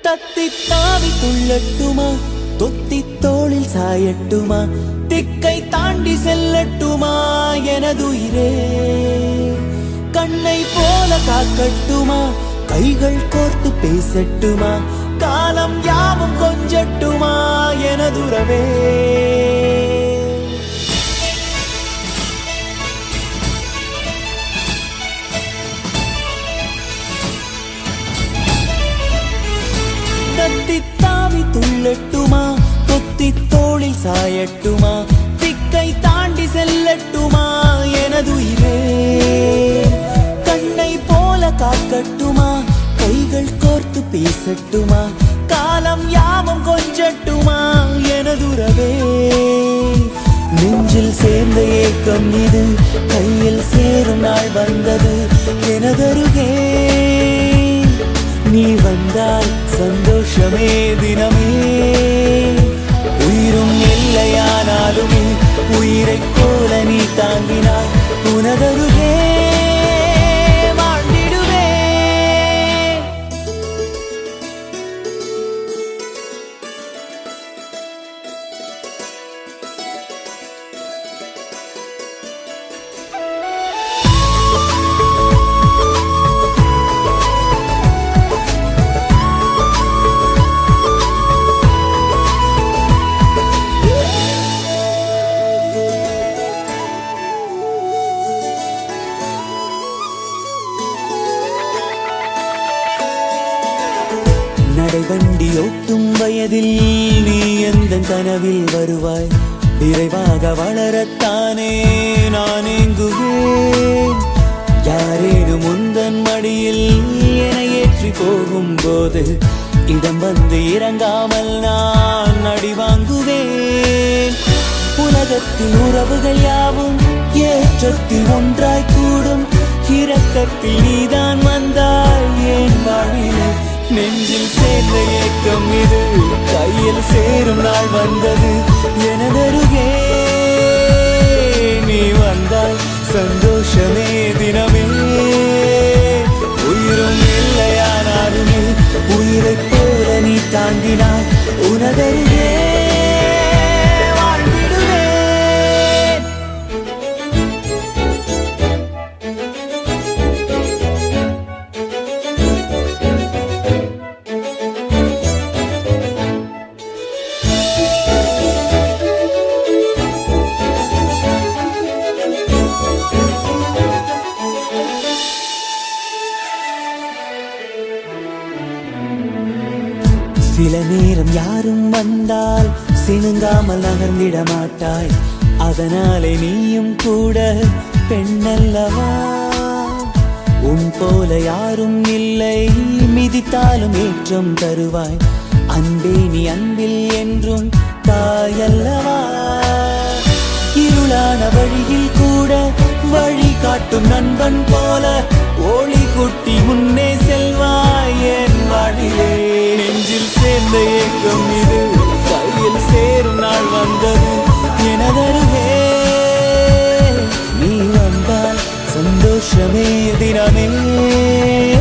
தத்தி தாவி துள்ளட்டுமா தொத்தி தோளில் சாயட்டுமா திக்கை தாண்டி செல்லட்டுமா எனதுயிரே கண்ணை போல காக்கட்டுமா கைகள் கோர்த்து பேசட்டுமா காலம் யாவும் கொஞ்சட்டுமா எனதுறவே தத்தி தாவி துள்ளட்டுமா கொத்தி தோளில் சாயட்டுமா திக்கை தாண்டி செல்லட்டுமா எனதுயிரே கண்ணை போல காக்கட்டுமா கைகள் கோர்த்து பேசட்டுமா காலம் யாவும் கொஞ்சட்டுமா எனதுறவே நெஞ்சில் சேர்ந்த ஏக்கம் இது கையில் சேரும் நாள் வந்தது எனதருகே நீ வந்தால் சந்தோஷமே தினமே உயிரும் இல்லையானாலுமே உயிரைப் போல நீ தாங்கினாய் உனதருகே வாழ்ந்திடுவே நடைவண்டி ஓட்டும் வயதில் நீ எந்த கனவில் வருவாய் விரைவாக வளரத்தானே நான் எங்குவேன் யாரேனும் முந்தன் மடியில் என ஏற்றி போகும்போது இடம் வந்து இறங்காமல் நான் அடி வாங்குவேன் உலகத்தில் உறவுகள் யாவும் ஏற்றத்தில் ஒன்றாய் கூடும் இரக்கத்தில் நீதான் வந்தாய் என் வாழிலே நெஞ்சில் சேர்ந்த ஏக்கம் இது கையில் சேரும் நாள் வந்தது எனதருகே நீ வந்தாய் சந்தோஷமே தினமே உயிரும் இல்லையானாலுமே உயிரைப் போல நீ தாங்கினாய் உனதருகே வாழ்ந்திடுவேன் சில நேரம் யாரும் வந்தால் சினுங்காமல் நகர்ந்திட மாட்டாய் அதனாலே நீயும் கூட பெண்ணல்லவா உன் போல யாரும் இல்லை மிதித்தாலும் ஏற்றம் தருவாய் அன்பே நீ அன்பில் என்றும் தாயல்லவா இருளான வழியில் கூட வழி காட்டும் நண்பன் போல ஒளி குட்டி முன்னே செல்வாய் என் வாழிலே நெஞ்சில் சேர்ந்த ஏக்கம் இது கையில் சேரும் நாள் வந்தது எனதருகே நீ வந்தால் சந்தோஷமே தினமே